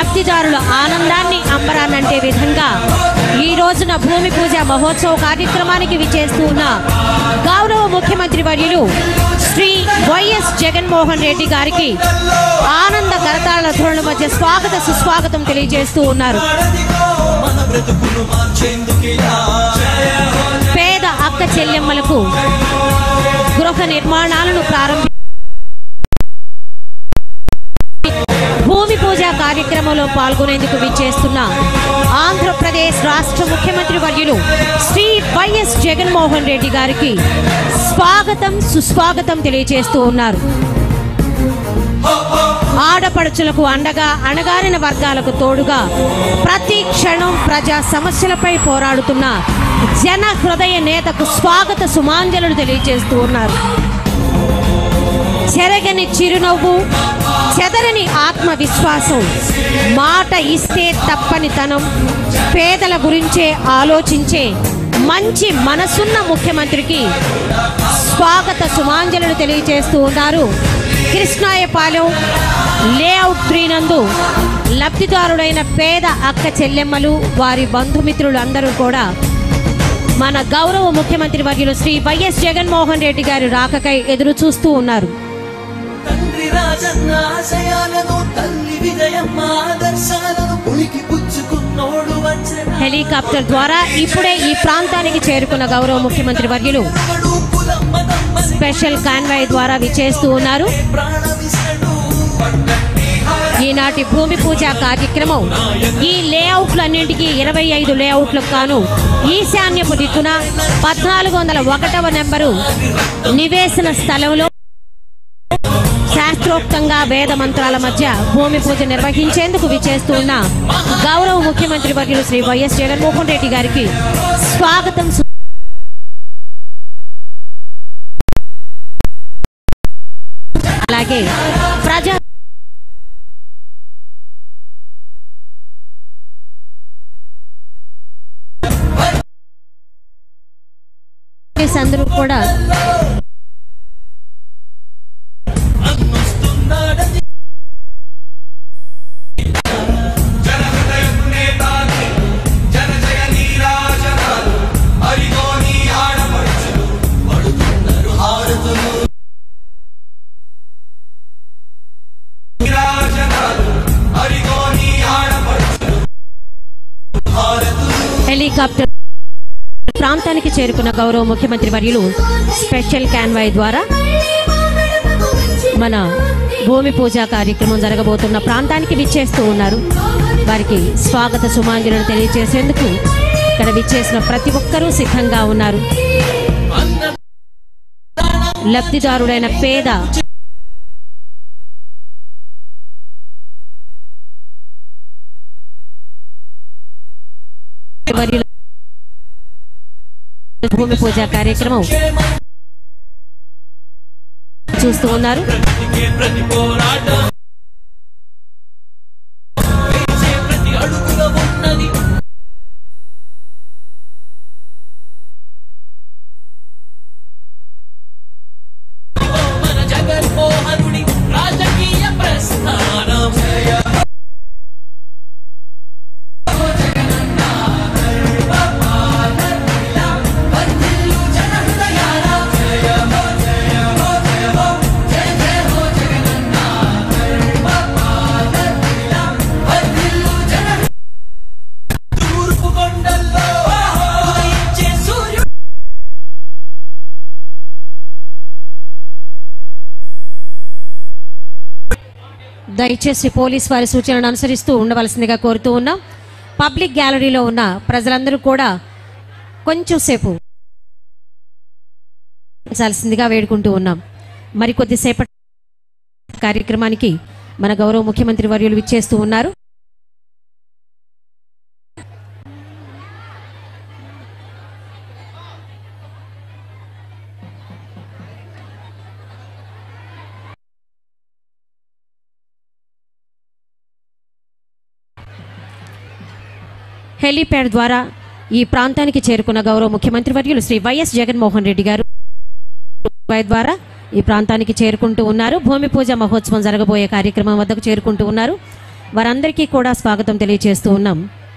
లబ్ధిదారుల ఆనందాన్ని అంబరానంటే విధంగా ఈ రోజున భూమి పూజ మహోత్సవ కార్యక్రమానికి విచ్చేస్తూ ఉన్న గౌరవ ముఖ్యమంత్రి వర్యులు శ్రీ వైఎస్ జగన్మోహన్ రెడ్డి గారికి ఆనంద కరతాళ ధోరణి మధ్య స్వాగత సుస్వాగతం తెలియజేస్తూ ఉన్నారు పేద అక్క చెల్లెమ్మలకు గృహ నిర్మాణాలను ప్రారంభి భూమి పూజ కార్యక్రమంలో పాల్గొనేందుకు విచ్చేస్తున్న ఆంధ్రప్రదేశ్ రాష్ట్ర ముఖ్యమంత్రి వర్యులు శ్రీ వైఎస్ జగన్మోహన్ రెడ్డి గారికి స్వాగతం సుస్వాగతం తెలియజేస్తూ ఉన్నారు ఆడపడుచులకు అండగా అణగారిన వర్గాలకు తోడుగా ప్రతి క్షణం ప్రజా సమస్యలపై పోరాడుతున్న జన హృదయ నేతకు స్వాగత సుమాంజలు తెలియజేస్తూ ఉన్నారు చెరగని చిరునవ్వు చెదరని ఆత్మవిశ్వాసం మాట ఇస్తే తప్పనితనం పేదల గురించే ఆలోచించే మంచి మనసున్న ముఖ్యమంత్రికి స్వాగత సుమాంజలు తెలియజేస్తూ ఉన్నారు కృష్ణాయపాలెం లేఅవుట్ త్రీ నందు లబ్ధిదారుడైన పేద అక్క చెల్లెమ్మలు వారి బంధుమిత్రులు అందరూ కూడా మన గౌరవ ముఖ్యమంత్రి వర్యులు శ్రీ వైఎస్ జగన్మోహన్ రెడ్డి గారి రాకకై ఎదురు చూస్తూ ఉన్నారు తండ్రి రాజన్న ఆశయాలను తల్లి విజయమ్మ ఆదర్శాలను పులికి పుచ్చుకున్నోడు వచ్చెన హెలికాప్టర్ ద్వారా ఇప్పుడే ఈ ప్రాంతానికి చేరుకున్న గౌరవ ముఖ్యమంత్రి వర్యులు ఎవడు కులం మతం మసి స్పెషల్ కాన్వాయ్ ద్వారా విచేస్తూ ఉన్నారు ప్రాణ విసడు ఈనాటి భూమి పూజ కార్యక్రమం ఈ లేఅవుట్లన్నింటికి ఇరవై ఐదు లేఅవుట్లకు గాను ఈశాన్యపు దిక్కున పద్నాలుగు వందల ఒకటవ నెంబరు నివేశన స్థలంలో శాస్త్రోక్తంగా వేద మంత్రాల మధ్య భూమి పూజ నిర్వహించేందుకు విచేస్తూ ఉన్న గౌరవ ముఖ్యమంత్రి వర్యులు శ్రీ వైఎస్ జగన్మోహన్ రెడ్డి గారికి స్వాగతం సు- అలాగే ప్రజా అందరూ కూడా అన్నొస్తున్నాడని హెలికాప్టర్ ప్రాంతానికి చేరుకున్న గౌరవ ముఖ్యమంత్రి వర్యులు స్పెషల్ కాన్వాయ్ ద్వారా మన భూమి పూజ కార్యక్రమం జరగబోతున్న ప్రాంతానికి విచ్చేస్తూ ఉన్నారు వారికి స్వాగత సుమాంజలను తెలియజేసేందుకు ఇక్కడ విచ్చేసిన ప్రతి ఒక్కరూ సిద్ధంగా ఉన్నారు లబ్ధిదారుడైన పేద వర్యుల భూమి పూజ కార్యక్రమం చూస్తూ ఉన్నారు ప్రతికే ప్రతి పోరాటం వేసే ప్రతి అడుగులో ఉన్నది మన జగన్మోహనుడి రాజకీయ ప్రస్థానం తూర్పు కొండల్లో ఉదయించే సూర్యుడు దయచేసి పోలీస్ వారి సూచనలను అనుసరిస్తూ ఉండవలసిందిగా కోరుతూ ఉన్నాం పబ్లిక్ గ్యాలరీలో ఉన్న ప్రజలందరూ కూడా కొంచెం సేపు ఉంచాల్సిందిగా వేడుకుంటూ ఉన్నాం మరి కొద్దిసేపటి కార్యక్రమానికి మన గౌరవ ముఖ్యమంత్రి వర్యులు విచ్చేస్తూ ఉన్నారు హెలీప్యాడ్ ద్వారా ఈ ప్రాంతానికి చేరుకున్న గౌరవ ముఖ్యమంత్రి వర్యులు శ్రీ వైఎస్ జగన్మోహన్ రెడ్డి గారు వారి ద్వారా ఈ ప్రాంతానికి చేరుకుంటూ ఉన్నారు భూమి పూజ మహోత్సవం జరగబోయే కార్యక్రమం వద్దకు చేరుకుంటూ ఉన్నారు వారందరికీ కూడా స్వాగతం తెలియజేస్తూ ఉన్నాం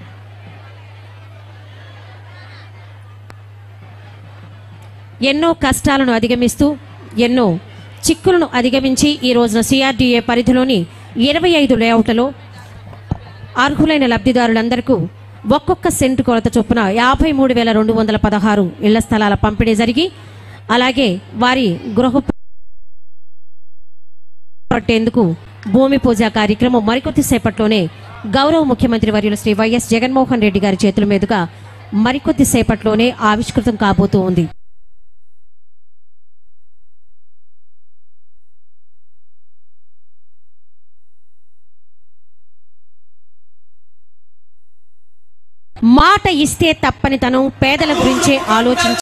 ఎన్నో కష్టాలను అధిగమిస్తూ ఎన్నో చిక్కులను అధిగమించి ఈ రోజున సిఆర్డీఏ పరిధిలోని ఇరవై ఐదు లేఅవుట్లలో అర్హులైన లబ్ధిదారులందరికీ ఒక్కొక్క సెంటు కొలత చొప్పున యాభై మూడు వేల రెండు వందల పదహారు ఇళ్ల స్థలాల పంపిణీ జరిగి అలాగే వారి గృహ పట్టేందుకు భూమి పూజ కార్యక్రమం మరికొద్ది సేపట్లోనే గౌరవ ముఖ్యమంత్రి వర్యులు శ్రీ వైఎస్ జగన్మోహన్ రెడ్డి గారి చేతుల మీదుగా మరికొద్ది సేపట్లోనే ఆవిష్కృతం కాబోతూ ఉంది మాట ఇస్తే తప్పని తనం పేదల గురించే ఆలోచించి